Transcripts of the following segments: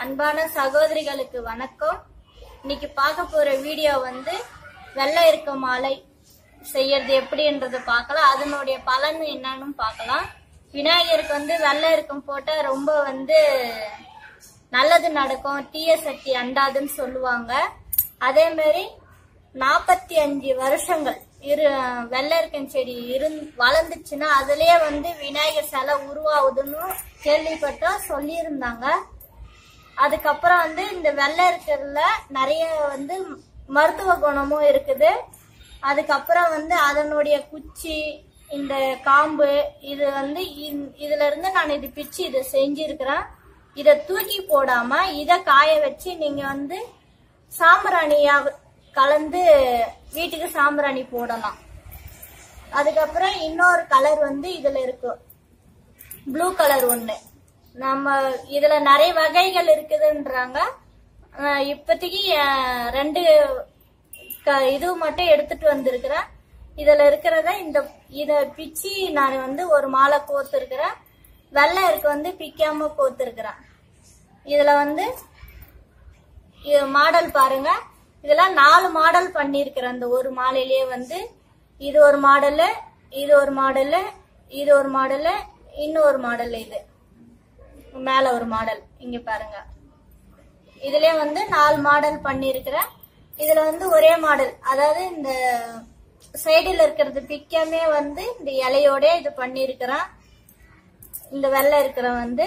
அன்பான சகோதரிகளுக்கு வணக்கம் இன்னைக்கு பார்க்க போற வீடியோ வந்து வெள்ளை இருக்க மாலை செய்யறது எப்படின்றது பார்க்கலாம் அதனுடைய பலன் என்னன்னு பார்க்கலாம் விநாயகருக்கு வந்து வெள்ளை இருக்கும் போட்டா ரொம்ப வந்து நல்லது நடக்கும் தீய சக்தி அண்டாதுன்னு சொல்லுவாங்க அதே மாதிரி நாற்பத்தி அஞ்சு வருஷங்கள் இரு வெள்ளரிக்கன் செடி இருந் வளர்ந்துச்சுன்னா அதுலயே வந்து விநாயகர் சிலை உருவாகுதுன்னு கேள்விப்பட்டோம் சொல்லியிருந்தாங்க அதுக்கப்புறம் வந்து இந்த வெள்ளை இருக்கிறதுல நிறைய வந்து மருத்துவ குணமும் இருக்குது அதுக்கப்புறம் வந்து அதனுடைய குச்சி இந்த காம்பு இது வந்து இந்- இதுல இருந்து நான் இது பிச்சு இதை செஞ்சிருக்கிறேன் இதை தூக்கி போடாம இதை காய வச்சு நீங்க வந்து சாம்பிராணியா கலந்து வீட்டுக்கு சாம்பிராணி போடலாம் அதுக்கப்புறம் இன்னொரு கலர் வந்து இதுல இருக்கும் ப்ளூ கலர் ஒண்ணு நம்ம இதுல நிறைய வகைகள் இருக்குதுன்றாங்க அஹ் இப்போதைக்கு அஹ், ரெண்டு க- இது மட்டும் எடுத்துட்டு வந்திருக்கிறேன் இதுல இருக்கிறத இந்த இத பிச்சு நான் வந்து ஒரு மாலை கோர்த்துருக்கிறேன் வெள்ளை இருக்கு வந்து பிக்காம கோர்த்துருக்கிறேன் இதுல வந்து இது மாடல் பாருங்க இதெல்லாம் நாலு மாடல் பண்ணியிருக்கிறேன் அந்த ஒரு மாலையிலேயே வந்து இது ஒரு மாடலு இது ஒரு மாடலு இது ஒரு மாடலு இன்னொரு மாடல் இது மேல ஒரு மாடல் இங்க பாருங்க இதுலயே வந்து நாலு மாடல் பண்ணியிருக்கிறேன் இதுல வந்து ஒரே மாடல் அதாவது இந்த சைடுல இருக்கிறது பிக்காமே வந்து இந்த இலையோட இது பண்ணியிருக்கிறேன் இந்த வெள்ளை இருக்கிற வந்து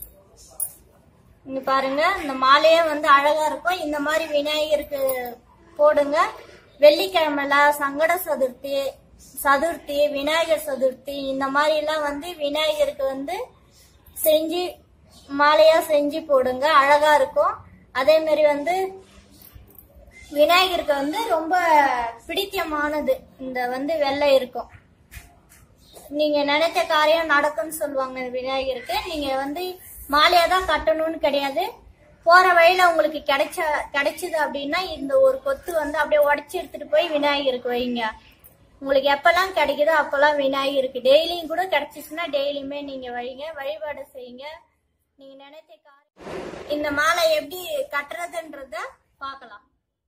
இங்க பாருங்க இந்த மாலையே வந்து அழகா இருக்கும் இந்த மாதிரி விநாயகருக்கு போடுங்க வெள்ளிக்கிழமைல சங்கட சதுர்த்தி சதுர்த்தி விநாயகர் சதுர்த்தி இந்த மாதிரி எல்லாம் வந்து விநாயகருக்கு வந்து செஞ்சு மாலையா செஞ்சு போடுங்க அழகா இருக்கும் அதே மாதிரி வந்து விநாயகருக்கு வந்து ரொம்ப பிடித்தமானது இந்த வந்து வெள்ளை இருக்கும் நீங்க நினைச்ச காரியம் நடக்கும்னு சொல்லுவாங்க விநாயகருக்கு நீங்க வந்து மாலையா தான் கட்டணும்னு கிடையாது போற வழியில உங்களுக்கு கிடைச்ச கிடைச்சது அப்படின்னா இந்த ஒரு கொத்து வந்து அப்படியே உடைச்சு எடுத்துட்டு போய் விநாயகருக்கு வைங்க உங்களுக்கு எப்பெல்லாம் கிடைக்குதோ அப்பெல்லாம் விநாயகருக்கு டெய்லியும் கூட கிடைச்சிச்சுன்னா டெய்லியுமே நீங்க வைங்க வழிபாடு செய்யுங்க நீங்க நினைச்ச காரியம் இந்த மாலை எப்படி கட்டுறதுன்றத பார்க்கலாம்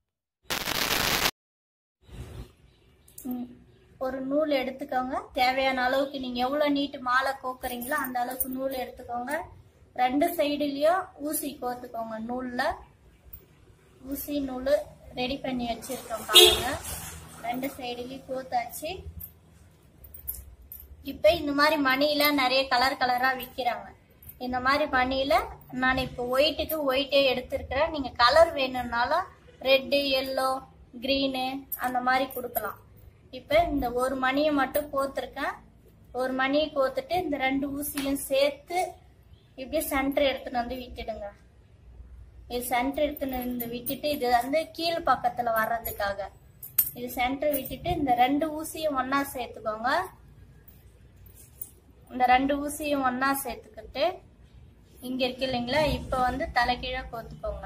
ம். ஒரு நூல் எடுத்துக்கோங்க தேவையான அளவுக்கு நீங்க எவ்வளவு நீட்டு மாலை கோக்குறீங்களோ அந்த அளவுக்கு நூல் எடுத்துக்கோங்க ரெண்டு சைடுலயும் ஊசி கோத்துக்கோங்க நூல்ல ஊசி நூல் ரெடி பண்ணி வச்சிருக்கோம் பாருங்க ரெண்டு சைடுலயும் கோத்தாச்சு இப்ப இந்த மாதிரி மணியில நிறைய கலர் கலரா விக்கிறாங்க இந்த மாதிரி மணியில நான் இப்போ ஒயிட்டுக்கு ஒயிட்டே எடுத்திருக்கிறேன் நீங்க கலர் வேணும்னாலும் ரெட்டு எல்லோ கிரீனு அந்த மாதிரி கொடுக்கலாம் இப்ப இந்த ஒரு மணியை மட்டும் கோத்திருக்கேன் ஒரு மணியை கோத்துட்டு இந்த ரெண்டு ஊசியும் சேர்த்து இப்படியே சென்டர் எடுத்துட்டு வந்து விட்டுடுங்க இது சென்டர் எடுத்துன்னு வந்து விட்டுட்டு இது வந்து கீழ் பக்கத்துல வர்றதுக்காக இது சென்டர் விட்டுட்டு இந்த ரெண்டு ஊசியும் ஒண்ணா சேர்த்துக்கோங்க இந்த ரெண்டு ஊசியும் ஒண்ணா சேர்த்துக்கிட்டு இங்க இருக்கு இல்லைங்களா இப்ப வந்து தலைகீழா கோத்துக்கோங்க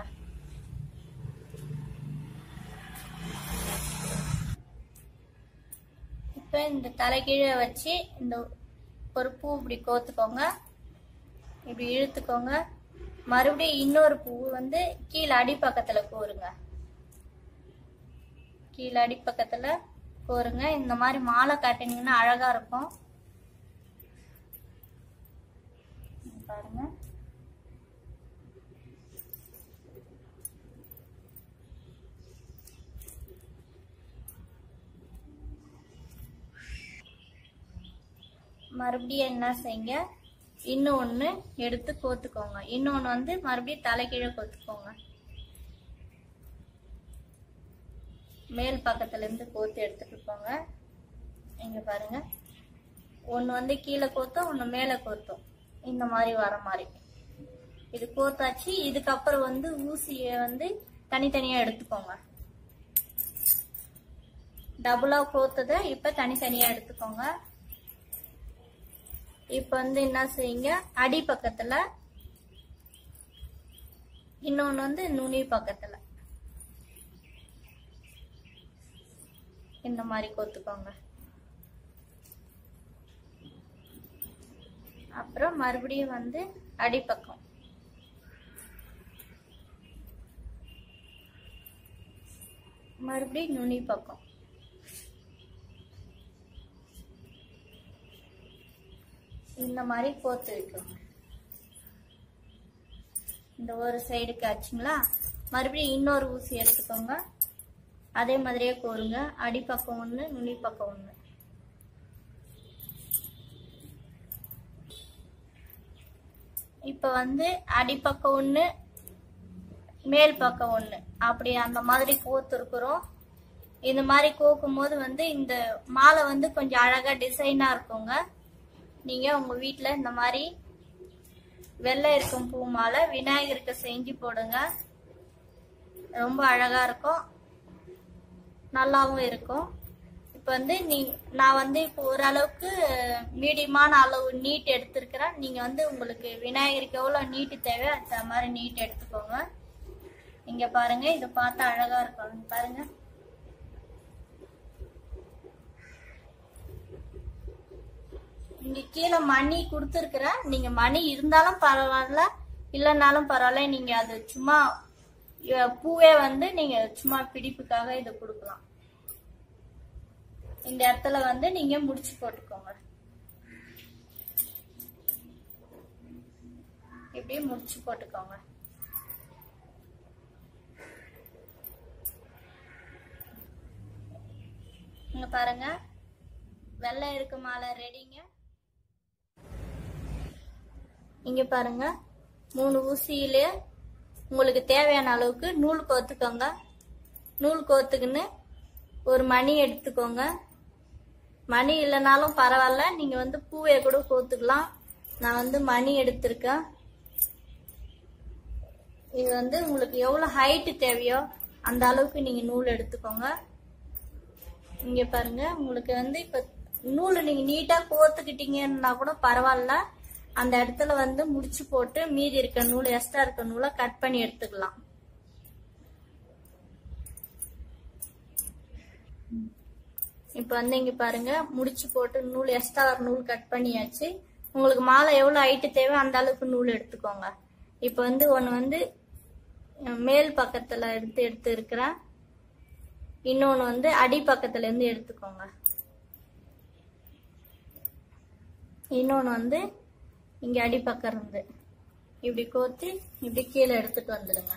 இப்ப இந்த தலைகீழ வச்சு இந்த ஒரு பூ இப்படி கோத்துக்கோங்க இப்படி இழுத்துக்கோங்க மறுபடியும் இன்னொரு பூ வந்து கீழே அடிப்பக்கத்துல கோருங்க கீழே அடிப்பக்கத்துல கோருங்க இந்த மாதிரி மாலை காட்டினீங்கன்னா அழகா இருக்கும் இங்க பாருங்க மறுபடியும் என்ன செய்யுங்க இன்னும் ஒன்று எடுத்து கோத்துக்கோங்க இன்னொன்று வந்து மறுபடியும் தலைகீழ கோத்துக்கோங்க மேல் பக்கத்துல இருந்து கோத்து எடுத்துட்டு போங்க இங்க பாருங்க ஒன்று வந்து கீழே கோத்தோம் ஒன்று மேலே கோத்தோம் இந்த மாதிரி வர மாதிரி இது கோத்தாச்சு இதுக்கப்புறம் வந்து ஊசியை வந்து தனித்தனியா எடுத்துக்கோங்க டபுளா கோத்ததை இப்ப தனித்தனியா எடுத்துக்கோங்க இப்ப வந்து என்ன செய்யுங்க அடி பக்கத்துல இன்னொன்னு வந்து நுனி பக்கத்துல இந்த மாதிரி கோத்துக்கோங்க அப்புறம் மறுபடியும் வந்து அடிப்பக்கம் மறுபடியும் நுனி பக்கம் இந்த மாதிரி கோத்து வைக்கணும் இந்த ஒரு சைடுக்கு ஆச்சுங்களா மறுபடியும் இன்னொரு ஊசி எடுத்துக்கோங்க அதே மாதிரியே கோருங்க அடிப்பக்கம் ஒன்று நுனி பக்கம் ஒன்று இப்போ வந்து அடிப்பக்கம் ஒன்று மேல் பக்கம் ஒன்று அப்படி அந்த மாதிரி கோத்துருக்குறோம் இந்த மாதிரி கோக்கும் போது வந்து இந்த மாலை வந்து கொஞ்சம் அழகாக டிசைனாக இருக்குங்க நீங்கள் உங்கள் வீட்டில் இந்த மாதிரி வெள்ளை இருக்கும் பூ மாலை விநாயகருக்கு செஞ்சு போடுங்க ரொம்ப அழகாக இருக்கும் நல்லாவும் இருக்கும் இப்போ வந்து நீ நான் வந்து இப்போ ஓரளவுக்கு மீடியமான அளவு நீட் எடுத்திருக்கிறேன் நீங்கள் வந்து உங்களுக்கு விநாயகருக்கு எவ்வளோ நீட்டு தேவை அந்த மாதிரி நீட் எடுத்துக்கோங்க இங்க பாருங்க இது பார்த்தா அழகா இருக்கும் பாருங்க இங்க கீழே மணி கொடுத்துருக்குறேன் நீங்க மணி இருந்தாலும் பரவாயில்ல இல்லைனாலும் பரவாயில்ல நீங்க அது சும்மா அஹ், பூவே வந்து நீங்க சும்மா பிடிப்புக்காக இதை கொடுக்கலாம் இந்த இடத்துல வந்து நீங்க முடிச்சு போட்டுக்கோங்க இப்படி முடிச்சு போட்டுக்கோங்க இங்க பாருங்க வெள்ளை இருக்கு மாலை ரெடிங்க இங்க பாருங்க மூணு ஊசியிலே உங்களுக்கு தேவையான அளவுக்கு நூல் கோத்துக்கோங்க நூல் கோத்துக்குன்னு ஒரு மணி எடுத்துக்கோங்க மணி இல்லைனாலும் பரவாயில்ல நீங்க வந்து பூவை கூட கோத்துக்கலாம் நான் வந்து மணி எடுத்திருக்கேன் இது வந்து உங்களுக்கு எவ்வளவு ஹைட் தேவையோ அந்த அளவுக்கு நீங்க நூல் எடுத்துக்கோங்க இங்க பாருங்க உங்களுக்கு வந்து இப்ப நூல் நீங்க நீட்டா கோத்துக்கிட்டீங்கன்னா கூட பரவாயில்ல அந்த இடத்துல வந்து முடிச்சு போட்டு மீதி இருக்க நூல் எக்ஸ்ட்ரா இருக்க நூலை கட் பண்ணி எடுத்துக்கலாம் இப்ப வந்து இங்க பாருங்க முடிச்சு போட்டு நூல் எக்ஸ்ட்ரா நூல் கட் பண்ணியாச்சு உங்களுக்கு மாலை எவ்வளவு ஹைட்டு தேவை அந்த அளவுக்கு நூல் எடுத்துக்கோங்க இப்ப வந்து ஒன்னு வந்து அஹ், மேல் பக்கத்துல எடுத்து எடுத்து இருக்கிறேன் இன்னொன்னு வந்து அடி பக்கத்துல இருந்து எடுத்துக்கோங்க இன்னொன்னு வந்து இங்க அடிப்பக்கம் இருந்து இப்படி கோத்து இப்படி கீழே எடுத்துட்டு வந்துடுங்க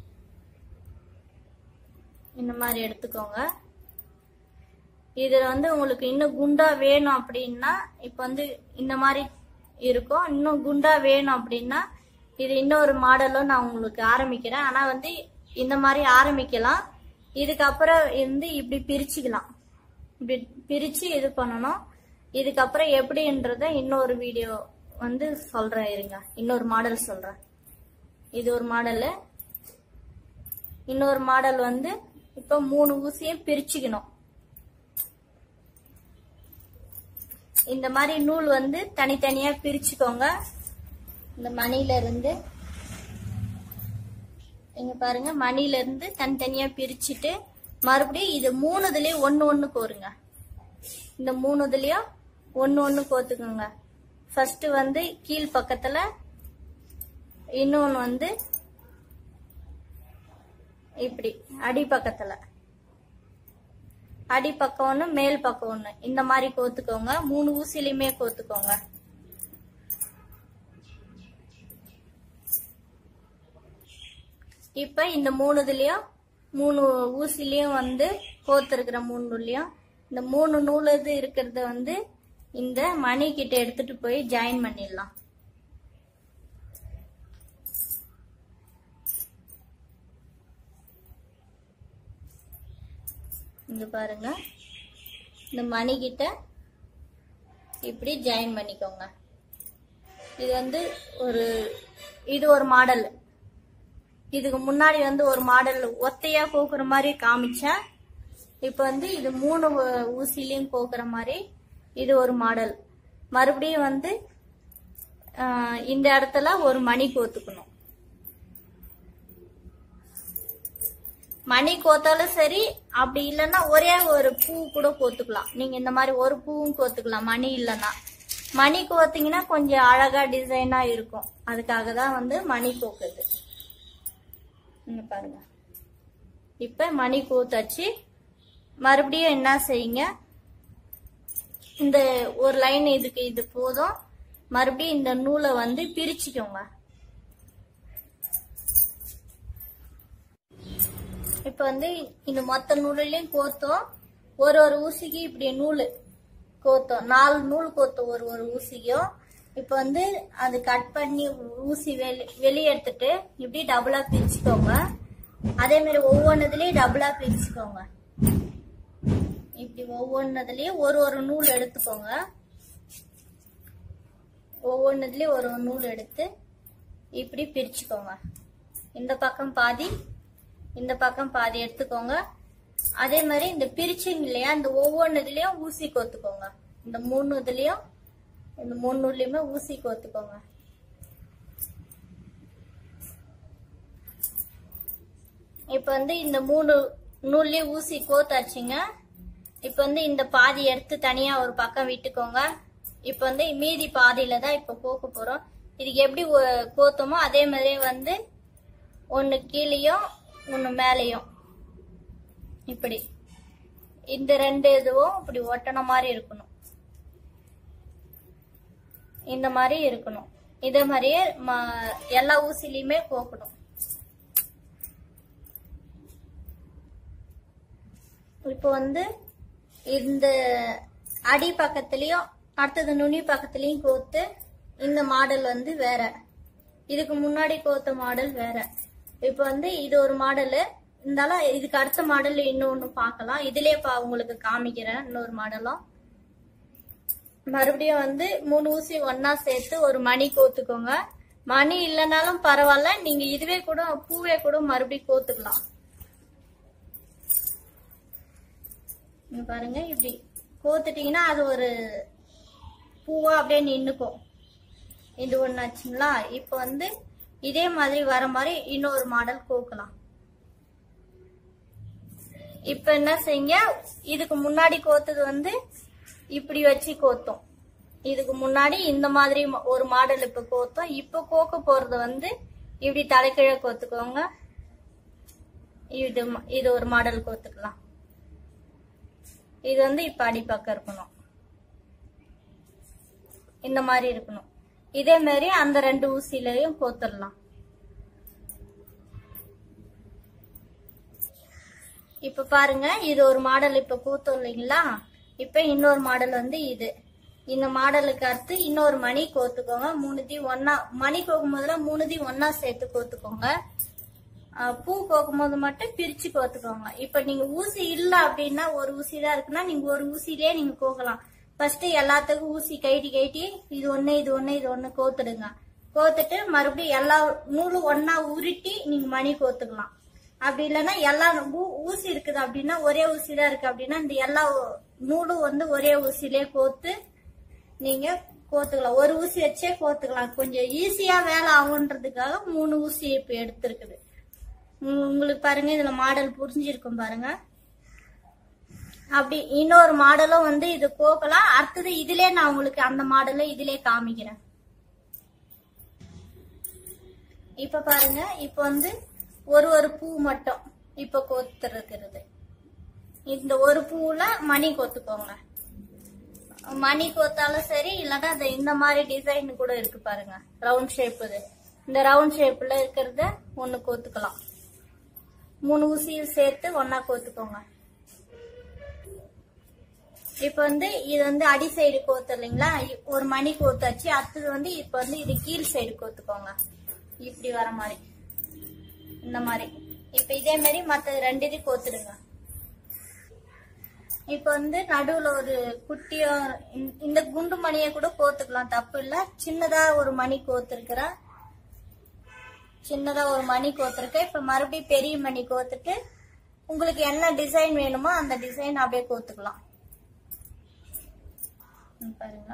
இந்த மாதிரி எடுத்துக்கோங்க இதுல வந்து உங்களுக்கு இன்னும் குண்டா வேணும் அப்படின்னா இப்ப வந்து இந்த மாதிரி இருக்கும் இன்னும் குண்டா வேணும் அப்படின்னா இது இன்னொரு மாடலும் நான் உங்களுக்கு ஆரம்பிக்கிறேன் ஆனா வந்து இந்த மாதிரி ஆரம்பிக்கலாம் இதுக்கப்புறம் இருந்து இப்படி பிரிச்சுக்கலாம் இப்படி பிரிச்சு இது பண்ணணும் இதுக்கப்புறம் எப்படின்றத இன்னொரு வீடியோ வந்து சொல்றேன் இருங்க இன்னொரு மாடல் சொல்றேன் இது ஒரு மாடலு இன்னொரு மாடல் வந்து இப்போ மூணு ஊசியை பிரிச்சுக்கணும் இந்த மாதிரி நூல் வந்து தனித்தனியா பிரிச்சுக்கோங்க இந்த மணில இருந்து இங்க பாருங்க மணில இருந்து தனித்தனியா பிரிச்சுட்டு மறுபடியும் இது மூணுதுலயும் ஒண்ணு ஒண்ணு கோருங்க இந்த மூணுதுலயும் ஒண்ணு ஒண்ணு கோத்துக்கோங்க ஃபர்ஸ்ட் வந்து கீழ் பக்கத்துல இன்னொன்னு வந்து இப்படி அடி பக்கத்துல அடி பக்கம் ஒண்ணு மேல் பக்கம் ஒண்ணு இந்த மாதிரி கோத்துக்கோங்க மூணு ஊசிலையுமே கோத்துக்கோங்க இப்ப இந்த மூணுதுலயும் மூணு ஊசிலையும் வந்து கோத்திருக்கிற மூணுலயும் இந்த மூணு நூல் இது இருக்கிறத வந்து இந்த மணி கிட்ட எடுத்துட்டு போய் ஜாயின் பண்ணிடலாம் இங்க பாருங்க இந்த மணி கிட்ட இப்படி ஜாயின் பண்ணிக்கோங்க இது வந்து ஒரு இது ஒரு மாடல் இதுக்கு முன்னாடி வந்து ஒரு மாடல் ஒத்தையா கோக்குற மாதிரி காமிச்சேன் இப்ப வந்து இது மூணு ஊ- ஊசிலையும் கோக்குற மாதிரி இது ஒரு மாடல் மறுபடியும் வந்து ஆஹ், இந்த இடத்துல ஒரு மணி கோத்துக்கணும் மணி கோத்தாலும் சரி அப்படி இல்லைன்னா ஒரே ஒரு பூ கூட கோத்துக்கலாம் நீங்க இந்த மாதிரி ஒரு பூவும் கோத்துக்கலாம் மணி இல்லைன்னா மணி கோத்தீங்கன்னா கொஞ்சம் அழகா டிசைனா இருக்கும் அதுக்காக தான் வந்து மணி கோக்குது இங்க பாருங்க இப்ப மணி கோத்தாச்சு மறுபடியும் என்ன செய்யுங்க இந்த ஒரு லைன் இதுக்கு இது போதும் மறுபடியும் இந்த நூலை வந்து பிரிச்சுக்கோங்க இப்ப வந்து இந்த மொத்த நூலிலையும் கோத்தோம் ஒரு ஒரு ஊசிக்கு இப்படி நூல் கோத்தோம் நாலு நூல் கோத்தோம் ஒரு ஒரு ஊசிக்கும் இப்ப வந்து அது கட் பண்ணி ஊசி வெளி வெளியே எடுத்துட்டு இப்படி டபுளா பிரிச்சுக்கோங்க அதே மாதிரி ஒவ்வொன்றுதுலயும் டபுளா பிரிச்சுக்கோங்க இப்படி ஒவ்வொன்றுதுலயும் ஒரு ஒரு நூல் எடுத்துக்கோங்க ஒவ்வொன்றுதுலயும் ஒரு ஒரு நூல் எடுத்து இப்படி பிரிச்சுக்கோங்க இந்த பக்கம் பாதி இந்த பக்கம் பாதி எடுத்துக்கோங்க அதே மாதிரி இந்த பிரிச்சிங்க இல்லையா இந்த ஒவ்வொன்று இதுலயும் ஊசி கோத்துக்கோங்க இந்த மூணு இதுலயும் இந்த மூணு நூல்லையுமே ஊசி கோத்துக்கோங்க இப்ப வந்து இந்த மூணு நூல்லயும் ஊசி கோத்தாச்சுங்க இப்ப வந்து இந்த பாதி எடுத்து தனியா ஒரு பக்கம் விட்டுக்கோங்க இப்ப வந்து மீதி பாதியில தான் இப்ப கோக்க போறோம் இதுக்கு எப்படி ஒ- கோத்தோமோ அதே மாதிரி வந்து ஒன்னு கீழேயும் ஒன்னு மேலேயும் இப்படி இந்த ரெண்டு இதுவும் இப்படி ஒட்டன மாதிரி இருக்கணும் இந்த மாதிரி இருக்கணும் இதே மாதிரியே ம- எல்லா ஊசிலையுமே கோக்கணும் இப்போ வந்து இந்த அடி பக்கத்துலயும் அடுத்தது நுனி பக்கத்துலயும் கோத்து இந்த மாடல் வந்து வேற இதுக்கு முன்னாடி கோத்த மாடல் வேற இப்போ வந்து இது ஒரு மாடலு இருந்தாலும் இதுக்கு அடுத்த மாடல் இன்னொன்னு பார்க்கலாம் இதுலயே பா உங்களுக்கு காமிக்கிறேன் இன்னொரு மாடலும் மறுபடியும் வந்து மூணு ஊசி ஒன்னா சேர்த்து ஒரு மணி கோத்துக்கோங்க மணி இல்லைனாலும் பரவாயில்ல நீங்க இதுவே கூட பூவே கூட மறுபடியும் கோத்துக்கலாம் இங்க பாருங்க இப்படி கோத்துட்டீங்கன்னா அது ஒரு பூவா அப்படியே நின்னுக்கும் இது ஒண்ணு ஆச்சுங்களா இப்ப வந்து இதே மாதிரி வர மாதிரி இன்னொரு மாடல் கோக்கலாம் இப்ப என்ன செய்யுங்க இதுக்கு முன்னாடி கோத்தது வந்து இப்படி வச்சு கோத்தோம் இதுக்கு முன்னாடி இந்த மாதிரி ம- ஒரு மாடல் இப்ப கோத்தோம் இப்ப கோக்க போறது வந்து இப்படி தலைக்கீழ கோத்துக்கோங்க இது ம- இது ஒரு மாடல் கோத்துக்கலாம் இது வந்து இப்ப அடிப்பக்கம் இருக்கணும் இந்த மாதிரி இருக்கணும் இதே மாதிரி அந்த ரெண்டு ஊசிலையும் கோத்துடலாம் இப்ப பாருங்க இது ஒரு மாடல் இப்ப கோத்தோம் இல்லைங்களா இப்ப இன்னொரு மாடல் வந்து இது இந்த மாடலுக்கு அடுத்து இன்னொரு மணி கோத்துக்கோங்க மூணுத்தையும் ஒன்னா மணி கோக்கும் போதுல மூணுத்தையும் ஒன்னா சேர்த்து கோத்துக்கோங்க ஆஹ் பூ கோக்கும் போது மட்டும் பிரிச்சு கோத்துக்கோங்க இப்ப நீங்க ஊசி இல்ல அப்படின்னா ஒரு ஊசி தான் இருக்குன்னா நீங்க ஒரு ஊசியிலே நீங்க கோக்கலாம் ஃபர்ஸ்ட் எல்லாத்துக்கும் ஊசி கைட்டி கைட்டி இது ஒண்ணு இது ஒண்ணு இது ஒண்ணு கோத்துடுங்க கோத்துட்டு மறுபடியும் எல்லா நூலும் ஒன்னா உருட்டி நீங்க மணி கோத்துக்கலாம் அப்படி இல்லைன்னா எல்லா ஊ- ஊசி இருக்குது அப்படின்னா ஒரே ஊசி தான் இருக்கு அப்படின்னா இந்த எல்லா நூலும் வந்து ஒரே ஊசியிலே கோத்து நீங்க கோத்துக்கலாம் ஒரு ஊசி வச்சே கோத்துக்கலாம் கொஞ்சம் ஈஸியா வேலை ஆகுன்றதுக்காக மூணு ஊசி இப்ப எடுத்திருக்குது உங்க- உங்களுக்கு பாருங்க இதுல மாடல் புரிஞ்சிருக்கும் பாருங்க அப்படி இன்னொரு மாடலும் வந்து இது கோக்கலாம் அடுத்தது இதுலயே நான் உங்களுக்கு அந்த மாடலை இதுலயே காமிக்கிறேன் இப்ப பாருங்க இப்ப வந்து ஒரு ஒரு பூ மட்டும் இப்ப கோத்துருக்கிறது இந்த ஒரு பூவுல மணி கோத்துக்கோங்க மணி கோத்தாலும் சரி இல்லைன்னா அந்த இந்த மாதிரி டிசைன் கூட இருக்கு பாருங்க ரவுண்ட் ஷேப் இது இந்த ரவுண்ட் ஷேப்ல இருக்கிறத ஒண்ணு கோத்துக்கலாம் மூணு ஊசியும் சேர்த்து ஒன்னா கோத்துக்கோங்க இப்ப வந்து இது வந்து அடி சைடு கோத்து இல்லைங்களா இ- ஒரு மணி கோத்தாச்சு அடுத்தது வந்து இப்ப வந்து இது கீழ் சைடு கோத்துக்கோங்க இப்படி வர மாதிரி இந்த மாதிரி இப்ப இதே மாதிரி மத்த ரெண்டு இது கோத்துடுங்க இப்ப வந்து நடுவுல ஒரு குட்டியா இந்த- இந்த குண்டு மணியை கூட கோத்துக்கலாம் தப்பு இல்ல சின்னதா ஒரு மணி கோத்திருக்கிறேன் சின்னதா ஒரு மணி கோத்திருக்கேன் இப்ப மறுபடியும் பெரிய மணி கோத்துட்டு உங்களுக்கு என்ன டிசைன் வேணுமோ அந்த டிசைன் அப்படியே கோத்துக்கலாம் இங்க பாருங்க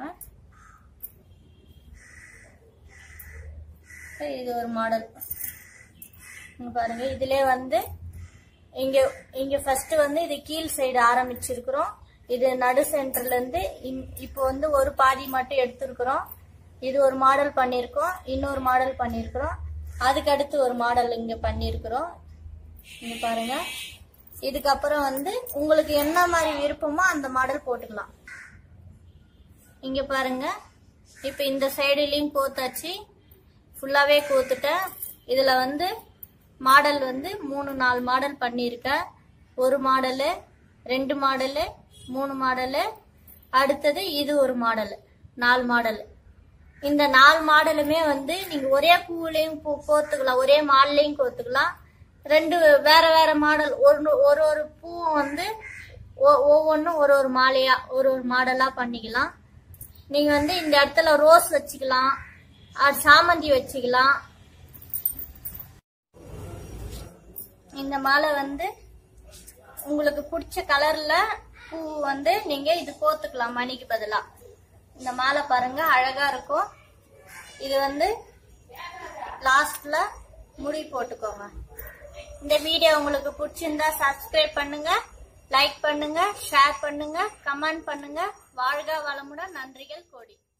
இப்ப இது ஒரு மாடல் இங்க பாருங்க இதுலயே வந்து இங்க இங்க ஃபர்ஸ்ட் வந்து இது கீழ் சைடு ஆரம்பிச்சிருக்கிறோம் இது நடு சென்டர்ல இருந்து இந்- இப்போ வந்து ஒரு பாதி மட்டும் எடுத்திருக்கிறோம் இது ஒரு மாடல் பண்ணியிருக்கோம் இன்னொரு மாடல் பண்ணியிருக்கிறோம் அதுக்கு அடுத்து ஒரு மாடல் இங்க பண்ணியிருக்கிறோம் இங்க பாருங்க இதுக்கப்புறம் வந்து உங்களுக்கு என்ன மாதிரி விருப்பமோ அந்த மாடல் போட்டுக்கலாம் இங்க பாருங்க இப்ப இந்த சைடுலயும் கோத்தாச்சு ஃபுல்லாவே கோத்துட்டேன் இதுல வந்து மாடல் வந்து மூணு நாலு மாடல் பண்ணியிருக்கேன் ஒரு மாடலு ரெண்டு மாடலு மூணு மாடலு அடுத்தது இது ஒரு மாடலு நாலு மாடலு இந்த நாலு மாடலுமே வந்து நீங்க ஒரே பூவுலையும் பூ கோத்துக்கலாம் ஒரே மாடலையும் கோத்துக்கலாம் ரெண்டு வேற வேற மாடல் ஒரு ஒரு ஒரு பூவும் வந்து ஒ- ஒவ்வொன்றும் ஒரு ஒரு மாலையா ஒரு ஒரு மாடலா பண்ணிக்கலாம் நீங்க வந்து இந்த இடத்துல ரோஸ் வச்சுக்கலாம் அஹ் சாமந்தி வச்சுக்கலாம் இந்த மாலை வந்து உங்களுக்கு பிடிச்ச கலர்ல பூ வந்து நீங்க இது கோத்துக்கலாம் மணிக்கு பதிலா இந்த மாலை பாருங்க அழகா இருக்கும் இது வந்து லாஸ்ட்ல முடி போட்டுக்கோங்க இந்த வீடியோ உங்களுக்கு பிடிச்சிருந்தா சப்ஸ்கிரைப் பண்ணுங்க லைக் பண்ணுங்க ஷேர் பண்ணுங்க கமெண்ட் பண்ணுங்க வாழ்க வளமுடன் நன்றிகள் கோடி